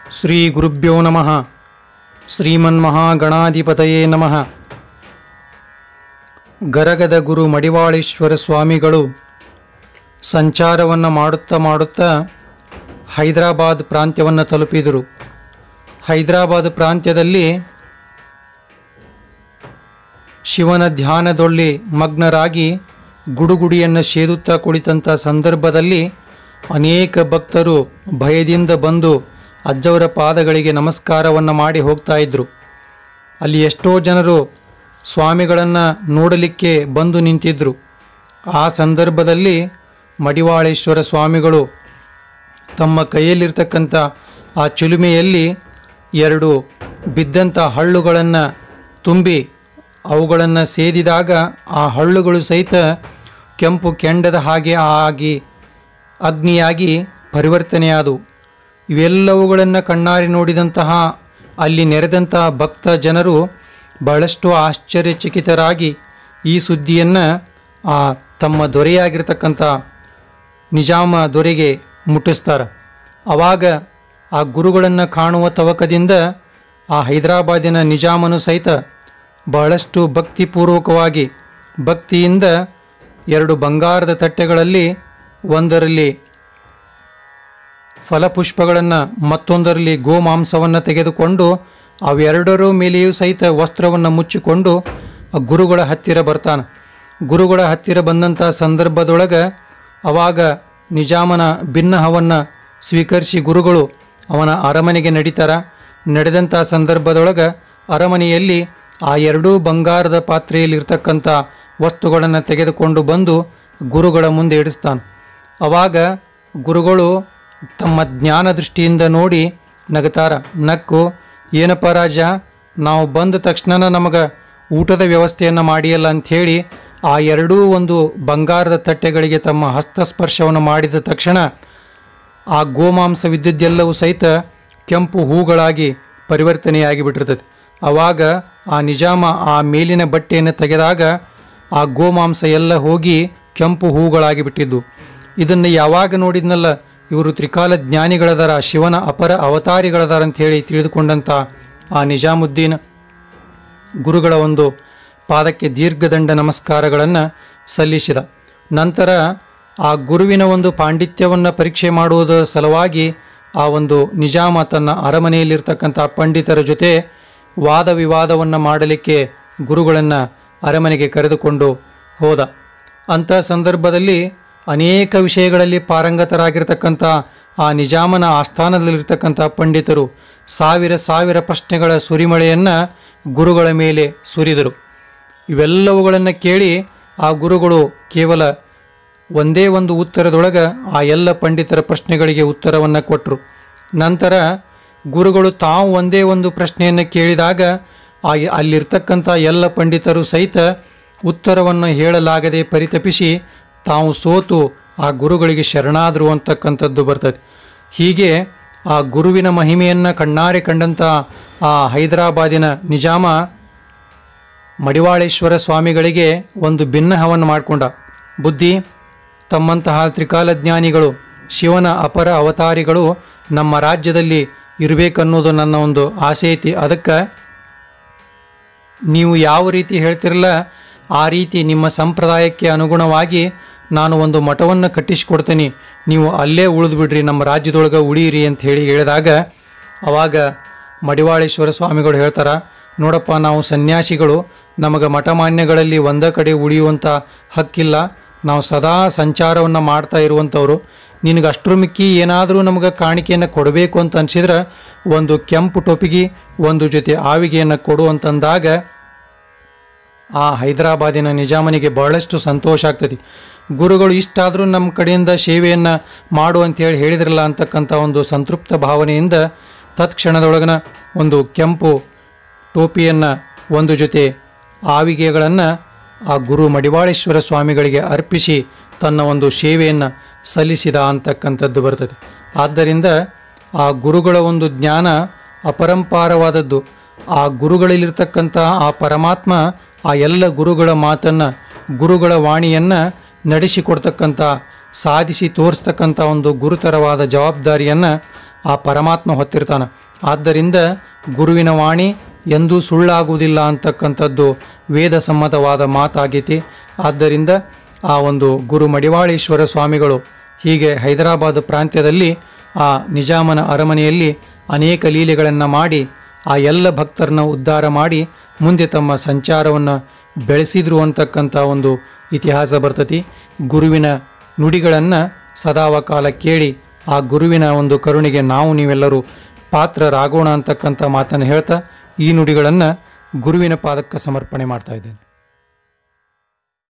ಶ್ರೀ ಗುರುಭ್ಯೋ ನಮಃ ಶ್ರೀಮನ್ಮಹಾಗಣಾಧಿಪತಯೇ ನಮಃ ಗರಗದ ಗುರು ಮಡಿವಾಳೇಶ್ವರ ಸ್ವಾಮಿಗಳು ಸಂಚಾರವನ್ನು ಮಾಡುತ್ತಾ ಮಾಡುತ್ತಾ ಹೈದರಾಬಾದ್ ಪ್ರಾಂತ್ಯವನ್ನು ತಲುಪಿದರು ಹೈದರಾಬಾದ್ ಪ್ರಾಂತ್ಯದಲ್ಲಿ ಶಿವನ ಧ್ಯಾನದೊಳ್ಳಿ ಮಗ್ನರಾಗಿ ಗುಡುಗುಡಿಯನ್ನು ಸೇದುತ್ತಾ ಕುಳಿತಂಥ ಸಂದರ್ಭದಲ್ಲಿ ಅನೇಕ ಭಕ್ತರು ಭಯದಿಂದ ಬಂದು ಅಜ್ಜವರ ಪಾದಗಳಿಗೆ ನಮಸ್ಕಾರವನ್ನು ಮಾಡಿ ಹೋಗ್ತಾ ಇದ್ದರು ಅಲ್ಲಿ ಎಷ್ಟೋ ಜನರು ಸ್ವಾಮಿಗಳನ್ನು ನೋಡಲಿಕ್ಕೆ ಬಂದು ನಿಂತಿದ್ದರು ಆ ಸಂದರ್ಭದಲ್ಲಿ ಮಡಿವಾಳೇಶ್ವರ ಸ್ವಾಮಿಗಳು ತಮ್ಮ ಕೈಯಲ್ಲಿರ್ತಕ್ಕಂಥ ಆ ಚಿಲುಮೆಯಲ್ಲಿ ಎರಡು ಬಿದ್ದಂಥ ಹಳ್ಳುಗಳನ್ನು ತುಂಬಿ ಅವುಗಳನ್ನು ಸೇದಿದಾಗ ಆ ಹಳ್ಳುಗಳು ಸಹಿತ ಕೆಂಪು ಕೆಂಡದ ಹಾಗೆ ಆಗಿ ಅಗ್ನಿಯಾಗಿ ಪರಿವರ್ತನೆಯಾದವು ಇವೆಲ್ಲವುಗಳನ್ನು ಕಣ್ಣಾರಿ ನೋಡಿದಂತಹ ಅಲ್ಲಿ ನೆರೆದಂತಹ ಭಕ್ತ ಜನರು ಬಹಳಷ್ಟು ಆಶ್ಚರ್ಯಚಕಿತರಾಗಿ ಈ ಸುದ್ದಿಯನ್ನು ಆ ತಮ್ಮ ದೊರೆಯಾಗಿರ್ತಕ್ಕಂಥ ನಿಜಾಮ ದೊರೆಗೆ ಮುಟ್ಟಿಸ್ತಾರೆ ಆವಾಗ ಆ ಗುರುಗಳನ್ನು ಕಾಣುವ ತವಕದಿಂದ ಆ ಹೈದರಾಬಾದಿನ ನಿಜಾಮನು ಸಹಿತ ಬಹಳಷ್ಟು ಭಕ್ತಿಪೂರ್ವಕವಾಗಿ ಭಕ್ತಿಯಿಂದ ಎರಡು ಬಂಗಾರದ ತಟ್ಟೆಗಳಲ್ಲಿ ಒಂದರಲ್ಲಿ ಫಲಪುಷ್ಪಗಳನ್ನು ಮತ್ತೊಂದರಲ್ಲಿ ಗೋಮಾಂಸವನ್ನು ತೆಗೆದುಕೊಂಡು ಅವೆರಡರ ಮೇಲೆಯೂ ಸಹಿತ ವಸ್ತ್ರವನ್ನು ಮುಚ್ಚಿಕೊಂಡು ಆ ಗುರುಗಳ ಹತ್ತಿರ ಬರ್ತಾನೆ ಗುರುಗಳ ಹತ್ತಿರ ಬಂದಂಥ ಸಂದರ್ಭದೊಳಗೆ ಅವಾಗ ನಿಜಾಮನ ಭಿನ್ನಹವನ್ನು ಸ್ವೀಕರಿಸಿ ಗುರುಗಳು ಅವನ ಅರಮನೆಗೆ ನಡೀತಾರ ನಡೆದಂಥ ಸಂದರ್ಭದೊಳಗೆ ಅರಮನೆಯಲ್ಲಿ ಆ ಎರಡೂ ಬಂಗಾರದ ಪಾತ್ರೆಯಲ್ಲಿರ್ತಕ್ಕಂಥ ವಸ್ತುಗಳನ್ನು ತೆಗೆದುಕೊಂಡು ಬಂದು ಗುರುಗಳ ಮುಂದೆ ಇಡಿಸ್ತಾನೆ ಅವಾಗ ಗುರುಗಳು ತಮ್ಮ ಜ್ಞಾನ ದೃಷ್ಟಿಯಿಂದ ನೋಡಿ ನಗತಾರ ನಕ್ಕು ಏನಪ್ಪ ರಾಜ ನಾವು ಬಂದ ತಕ್ಷಣ ನಮಗೆ ಊಟದ ವ್ಯವಸ್ಥೆಯನ್ನು ಮಾಡಿಯಲ್ಲ ಅಂಥೇಳಿ ಆ ಎರಡೂ ಒಂದು ಬಂಗಾರದ ತಟ್ಟೆಗಳಿಗೆ ತಮ್ಮ ಹಸ್ತಸ್ಪರ್ಶವನ್ನು ಮಾಡಿದ ತಕ್ಷಣ ಆ ಗೋಮಾಂಸವಿದ್ದದ್ದೆಲ್ಲವೂ ಸಹಿತ ಕೆಂಪು ಹೂಗಳಾಗಿ ಪರಿವರ್ತನೆಯಾಗಿ ಬಿಟ್ಟಿರ್ತದೆ ಆವಾಗ ಆ ನಿಜಾಮ ಆ ಮೇಲಿನ ಬಟ್ಟೆಯನ್ನು ತೆಗೆದಾಗ ಆ ಗೋಮಾಂಸ ಎಲ್ಲ ಹೋಗಿ ಕೆಂಪು ಹೂಗಳಾಗಿ ಬಿಟ್ಟಿದ್ದು ಇದನ್ನು ಯಾವಾಗ ನೋಡಿದ್ನಲ್ಲ ಇವರು ತ್ರಿಕಾಲ ಜ್ಞಾನಿಗಳದಾರ ಶಿವನ ಅಪರ ಅವತಾರಿಗಳದಾರ ಅಂತ ಹೇಳಿ ತಿಳಿದುಕೊಂಡಂಥ ಆ ನಿಜಾಮುದ್ದೀನ್ ಗುರುಗಳ ಒಂದು ಪಾದಕ್ಕೆ ದೀರ್ಘದಂಡ ನಮಸ್ಕಾರಗಳನ್ನು ಸಲ್ಲಿಸಿದ ನಂತರ ಆ ಗುರುವಿನ ಒಂದು ಪಾಂಡಿತ್ಯವನ್ನು ಪರೀಕ್ಷೆ ಮಾಡುವುದರ ಸಲುವಾಗಿ ಆ ಒಂದು ನಿಜಾಮ ತನ್ನ ಅರಮನೆಯಲ್ಲಿರ್ತಕ್ಕಂಥ ಪಂಡಿತರ ಜೊತೆ ವಾದ ವಿವಾದವನ್ನು ಮಾಡಲಿಕ್ಕೆ ಗುರುಗಳನ್ನು ಅರಮನೆಗೆ ಕರೆದುಕೊಂಡು ಹೋದ ಅಂಥ ಸಂದರ್ಭದಲ್ಲಿ ಅನೇಕ ವಿಷಯಗಳಲ್ಲಿ ಪಾರಂಗತರಾಗಿರ್ತಕ್ಕಂಥ ಆ ನಿಜಾಮನ ಆಸ್ಥಾನದಲ್ಲಿರ್ತಕ್ಕಂಥ ಪಂಡಿತರು ಸಾವಿರ ಸಾವಿರ ಪ್ರಶ್ನೆಗಳ ಸುರಿಮಳೆಯನ್ನು ಗುರುಗಳ ಮೇಲೆ ಸುರಿದರು ಇವೆಲ್ಲವುಗಳನ್ನು ಕೇಳಿ ಆ ಗುರುಗಳು ಕೇವಲ ಒಂದೇ ಒಂದು ಉತ್ತರದೊಳಗೆ ಆ ಎಲ್ಲ ಪಂಡಿತರ ಪ್ರಶ್ನೆಗಳಿಗೆ ಉತ್ತರವನ್ನು ಕೊಟ್ಟರು ನಂತರ ಗುರುಗಳು ತಾವು ಒಂದೇ ಒಂದು ಪ್ರಶ್ನೆಯನ್ನು ಕೇಳಿದಾಗ ಆ ಅಲ್ಲಿರ್ತಕ್ಕಂಥ ಎಲ್ಲ ಪಂಡಿತರು ಸಹಿತ ಉತ್ತರವನ್ನು ಹೇಳಲಾಗದೆ ಪರಿತಪಿಸಿ ತಾವು ಸೋತು ಆ ಗುರುಗಳಿಗೆ ಶರಣಾದರು ಅಂತಕ್ಕಂಥದ್ದು ಬರ್ತದೆ ಹೀಗೆ ಆ ಗುರುವಿನ ಮಹಿಮೆಯನ್ನು ಕಣ್ಣಾರೆ ಕಂಡಂಥ ಆ ಹೈದರಾಬಾದಿನ ನಿಜಾಮ ಮಡಿವಾಳೇಶ್ವರ ಸ್ವಾಮಿಗಳಿಗೆ ಒಂದು ಭಿನ್ನಹವನ್ನು ಮಾಡಿಕೊಂಡ ಬುದ್ಧಿ ತಮ್ಮಂತಹ ತ್ರಿಕಾಲಜ್ಞಾನಿಗಳು ಶಿವನ ಅಪರ ಅವತಾರಿಗಳು ನಮ್ಮ ರಾಜ್ಯದಲ್ಲಿ ಇರಬೇಕನ್ನೋದು ನನ್ನ ಒಂದು ಆಸೆ ಐತಿ ಅದಕ್ಕೆ ನೀವು ಯಾವ ರೀತಿ ಹೇಳ್ತಿರಲ್ಲ ಆ ರೀತಿ ನಿಮ್ಮ ಸಂಪ್ರದಾಯಕ್ಕೆ ಅನುಗುಣವಾಗಿ ನಾನು ಒಂದು ಮಠವನ್ನು ಕಟ್ಟಿಸಿಕೊಡ್ತೀನಿ ನೀವು ಅಲ್ಲೇ ಉಳಿದು ಬಿಡ್ರಿ ನಮ್ಮ ರಾಜ್ಯದೊಳಗೆ ಉಳಿಯಿರಿ ಅಂತ ಹೇಳಿ ಹೇಳಿದಾಗ ಅವಾಗ ಮಡಿವಾಳೇಶ್ವರ ಸ್ವಾಮಿಗಳು ಹೇಳ್ತಾರ ನೋಡಪ್ಪ ನಾವು ಸನ್ಯಾಸಿಗಳು ನಮಗೆ ಮಠಮಾನ್ಯಗಳಲ್ಲಿ ಒಂದ ಕಡೆ ಉಳಿಯುವಂಥ ಹಕ್ಕಿಲ್ಲ ನಾವು ಸದಾ ಸಂಚಾರವನ್ನು ಮಾಡ್ತಾ ಇರುವಂಥವ್ರು ನಿನಗೆ ಅಷ್ಟರ ಮಿಕ್ಕಿ ಏನಾದರೂ ನಮಗೆ ಕಾಣಿಕೆಯನ್ನು ಕೊಡಬೇಕು ಅಂತ ಅನಿಸಿದ್ರೆ ಒಂದು ಕೆಂಪು ಟೊಪಿಗೆ ಒಂದು ಜೊತೆ ಆವಿಗೆಯನ್ನು ಕೊಡು ಅಂತಂದಾಗ ಆ ಹೈದರಾಬಾದಿನ ನಿಜಾಮನಿಗೆ ಬಹಳಷ್ಟು ಸಂತೋಷ ಆಗ್ತದೆ ಗುರುಗಳು ಇಷ್ಟಾದರೂ ನಮ್ಮ ಕಡೆಯಿಂದ ಸೇವೆಯನ್ನು ಮಾಡು ಅಂತೇಳಿ ಹೇಳಿದ್ರಲ್ಲ ಅಂತಕ್ಕಂಥ ಒಂದು ಸಂತೃಪ್ತ ಭಾವನೆಯಿಂದ ತತ್ಕ್ಷಣದೊಳಗನ ಒಂದು ಕೆಂಪು ಟೋಪಿಯನ್ನು ಒಂದು ಜೊತೆ ಆವಿಗೆಗಳನ್ನು ಆ ಗುರು ಮಡಿವಾಳೇಶ್ವರ ಸ್ವಾಮಿಗಳಿಗೆ ಅರ್ಪಿಸಿ ತನ್ನ ಒಂದು ಸೇವೆಯನ್ನು ಸಲ್ಲಿಸಿದ ಅಂತಕ್ಕಂಥದ್ದು ಬರ್ತದೆ ಆದ್ದರಿಂದ ಆ ಗುರುಗಳ ಒಂದು ಜ್ಞಾನ ಅಪರಂಪಾರವಾದದ್ದು ಆ ಗುರುಗಳಲ್ಲಿರ್ತಕ್ಕಂಥ ಆ ಪರಮಾತ್ಮ ಆ ಎಲ್ಲ ಗುರುಗಳ ಮಾತನ್ನು ಗುರುಗಳ ವಾಣಿಯನ್ನು ನಡೆಸಿಕೊಡ್ತಕ್ಕಂಥ ಸಾಧಿಸಿ ತೋರಿಸ್ತಕ್ಕಂಥ ಒಂದು ಗುರುತರವಾದ ಜವಾಬ್ದಾರಿಯನ್ನು ಆ ಪರಮಾತ್ಮ ಹೊತ್ತಿರ್ತಾನೆ ಆದ್ದರಿಂದ ಗುರುವಿನ ವಾಣಿ ಎಂದೂ ಸುಳ್ಳಾಗುವುದಿಲ್ಲ ಅಂತಕ್ಕಂಥದ್ದು ವೇದ ಸಮ್ಮತವಾದ ಮಾತಾಗೈತಿ ಆದ್ದರಿಂದ ಆ ಒಂದು ಗುರು ಮಡಿವಾಳೇಶ್ವರ ಸ್ವಾಮಿಗಳು ಹೀಗೆ ಹೈದರಾಬಾದ್ ಪ್ರಾಂತ್ಯದಲ್ಲಿ ಆ ನಿಜಾಮನ ಅರಮನೆಯಲ್ಲಿ ಅನೇಕ ಲೀಲೆಗಳನ್ನು ಮಾಡಿ ಆ ಎಲ್ಲ ಭಕ್ತರನ್ನ ಉದ್ಧಾರ ಮಾಡಿ ಮುಂದೆ ತಮ್ಮ ಸಂಚಾರವನ್ನು ಬೆಳೆಸಿದ್ರು ಅಂತಕ್ಕಂಥ ಒಂದು ಇತಿಹಾಸ ಬರ್ತತಿ ಗುರುವಿನ ನುಡಿಗಳನ್ನು ಸದಾವಕಾಲ ಕೇಳಿ ಆ ಗುರುವಿನ ಒಂದು ಕರುಣೆಗೆ ನಾವು ನೀವೆಲ್ಲರೂ ಪಾತ್ರರಾಗೋಣ ಅಂತಕ್ಕಂಥ ಮಾತನ್ನು ಹೇಳ್ತಾ ಈ ನುಡಿಗಳನ್ನು ಗುರುವಿನ ಪಾದಕ್ಕೆ ಸಮರ್ಪಣೆ ಮಾಡ್ತಾ ಇದ್ದೇನೆ